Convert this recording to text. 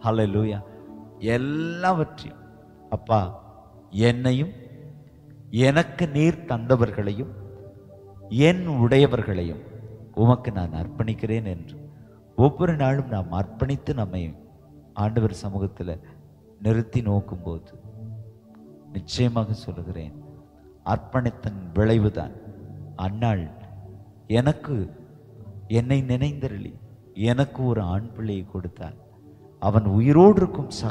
ஹalleluya எல்லாவற்றையும் அப்பா என்னையும் எனக்கு நீர் தந்தவர்களையும் என் உடையவர்களையும் உமக்கு நான் அர்ப்பணிக்கிறேன் என்று ஒவ்வொரு நாளும் நாம் அர்ப்பணித்து நம்மை ஆண்டவர் சமூகத்தில் நிறுத்தி நோக்கும்போது நிச்சயமாக சொல்லுகிறேன் அர்ப்பணித்தன் விளைவுதான் அன்னாள் எனக்கு என்னை நினைந்தருளி எனக்கு ஒரு ஆண் பிள்ளையை கொடுத்தாள் அவன் உயிரோடு இருக்கும் சக